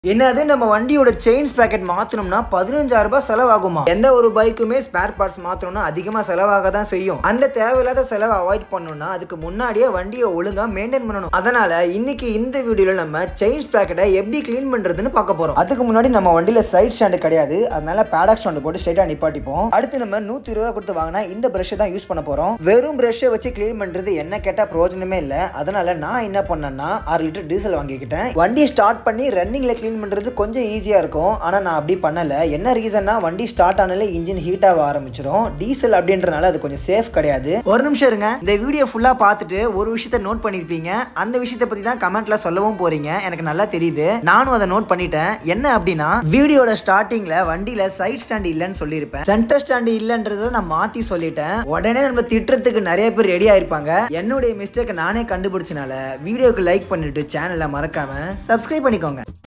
என்னது நம்ம வண்டியோட செயின்ஸ் பேக்கெட் மாத்தணும்னா பதினஞ்சாயிரம் ரூபாய் செலவாகுமா எந்த ஒரு பைக்குமே ஸ்பேர் பார்ட்ஸ் மாத்தணும்னா அதிகமா செலவாக தான் செய்யும் அந்த தேவையில்லாத செலவை அவாய்ட் பண்ணணும்னா அதுக்கு முன்னாடியே வண்டியை ஒழுங்கா மெயின்டைன் பண்ணணும் அதனால இன்னைக்கு இந்த வீடியோல நம்ம செயின்ஸ் பேக்கெட்டை எப்படி க்ளீன் பண்றதுன்னு பார்க்க போறோம் அதுக்கு முன்னாடி நம்ம வண்டியில சைட் ஸ்டாண்டு கிடையாது அதனால பேடாக் ஸ்டாண்டு போட்டு ஸ்ட்ரைட்டா நிப்பாட்டிப்போம் அடுத்து நம்ம நூத்தி இருபது ரூபா கொடுத்து வாங்கினா இந்த பிரஷ் தான் யூஸ் பண்ண போறோம் வெறும் பிரஷ்ஷை வச்சு க்ளீன் பண்றது என்ன கேட்டா பிரயோஜனமே இல்ல அதனால நான் என்ன பண்ணேன்னா ஆறு லிட்டர் டீசல் வாங்கிக்கிட்டேன் வண்டியை ஸ்டார்ட் பண்ணி ரன்னிங்ல க்ளீன் பண்றது கொஞ்சம் ஈஸியா இருக்கும் ஆனா நான் அப்படி பண்ணல என்ன ரீசன்னா வண்டி ஸ்டார்ட் ஆனாலே இன்ஜின் ஹீட் ஆக ஆரம்பிச்சிடும் டீசல் அப்படின்றனால அது கொஞ்சம் சேஃப் கிடையாது ஒரு நிமிஷம் இருங்க இந்த வீடியோ ஃபுல்லா பார்த்துட்டு ஒரு விஷயத்த நோட் பண்ணிருப்பீங்க அந்த விஷயத்தை பத்தி தான் கமெண்ட்ல சொல்லவும் போறீங்க எனக்கு நல்லா தெரியுது நானும் அதை நோட் பண்ணிட்டேன் என்ன அப்படின்னா வீடியோட ஸ்டார்டிங்ல வண்டியில சைட் ஸ்டாண்ட் இல்லைன்னு சொல்லியிருப்பேன் சென்டர் ஸ்டாண்ட் இல்லைன்றதை நான் மாத்தி சொல்லிட்டேன் உடனே நம்ம திட்டுறதுக்கு நிறைய பேர் ரெடி ஆயிருப்பாங்க என்னுடைய மிஸ்டேக் நானே கண்டுபிடிச்சனால வீடியோக்கு லைக் பண்ணிட்டு சேனலை மறக்காம சப்ஸ்கிரைப் பண்ணிக்கோங்க